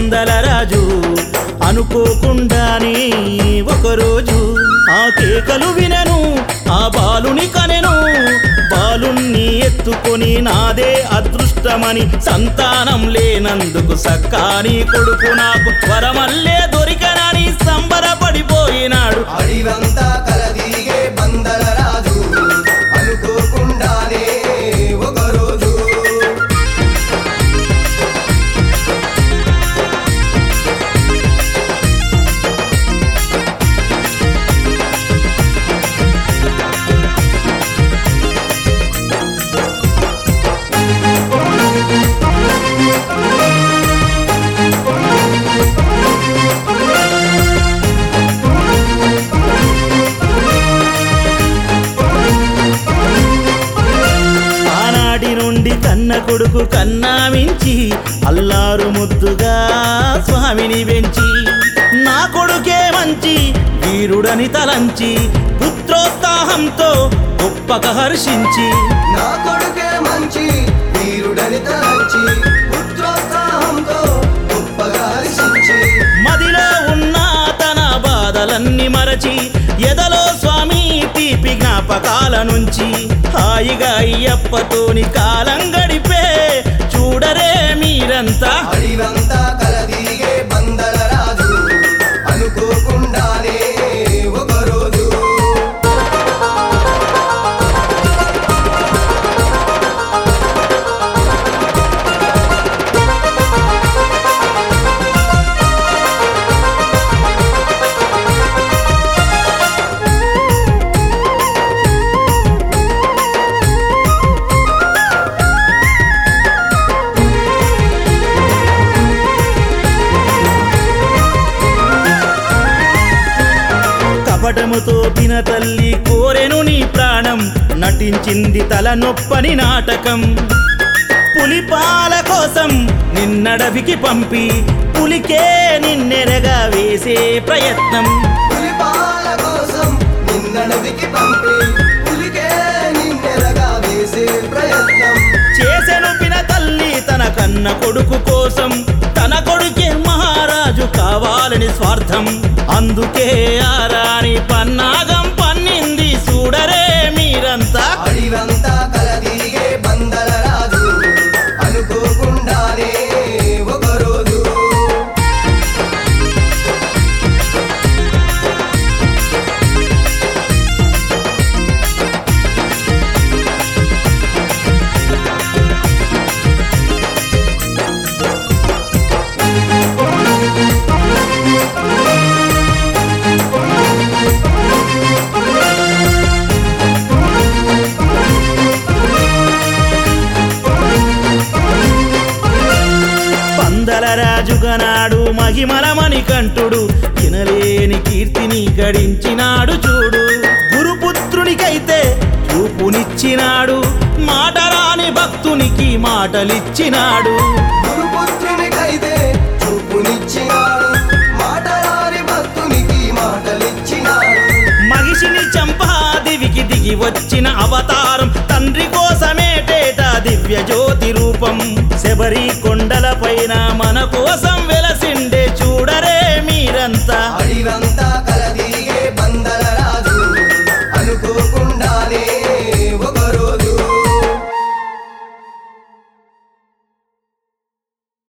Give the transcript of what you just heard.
పందల రాజు అనుకోకుండానే ఒకరోజు ఆ కేకలు వినను ఆ బాలుని కనెను బాలుణ్ణి ఎత్తుకొని నాదే అదృష్టమని సంతానం లేనందుకు సక్కాని కొడుకు నాకు వరమల్లే దొరికనని సంబరపడిపోయినాడు అడివంతా కలదిరిగే బందల రాజు అనుకోకుండానే ఒకరోజు ఆనాటి నుండి కన్న కొడుకు కన్నామించి అల్లారు ముద్దుగా స్వామిని పెంచి నా కొడుకే మంచి వీరుడని తలంచి పుత్రోత్సాహంతో గొప్పగా హర్షించి నా కొడుకే మంచి వీరుడని తలంచి పుత్రోత్సాహంతో గొప్పగా హర్షించి మదిలో ఉన్న తన బాధలన్నీ మరచి ఎదలో స్వామి తీపి జ్ఞాపకాల నుంచి హాయిగా అయ్యప్పతోని కాలం గడిపే చూడరే మీరంతా అడివంతా కలదిరిగే బందల రాజు అనుకోకుండానే ఒకరోజు కపటముతో పిన తల్లి కోరెను నీ ప్రాణం నటించింది తలనొప్పని నాటకం పులిపాల కోసం నిన్నడవికి పంపి పులికే నిన్నెరగా వేసే ప్రయత్నం పులిపాల కోసం నిన్నడవికి పంపి పులికే నిన్నెరగా వేసే ప్రయత్నం చేసెను పిన తల్లి తన కన్న కొడుకు కోసం తన కొడుకే మహారాజు కావాలని స్వార్థం అందుకే ఆ రాణి పన్నాగం పన్నింది చూడరే మీరంతా అడివంతా కలదిరిగే బందల రాజు అనుకోకుండానే ఒకరోజు పందల రాజుగనాడు మహిమల మణికంఠుడు వినలేని కీర్తిని గడించినాడు చూడు గురుపుత్రునికైతే చూపునిచ్చినాడు మాట రాని భక్తునికి మాటలిచ్చినాడు గురుపుత్రునికైతే చూపునిచ్చినాడు మాటలారి భక్తునికి మాటలిచ్చినాడు మహిషిని చంపా దివికి దిగి వచ్చిన అవతారం తండ్రి కోసమేటేట దివ్య జ్యోతి రూపం శబరి కొండల పైన మన కోసం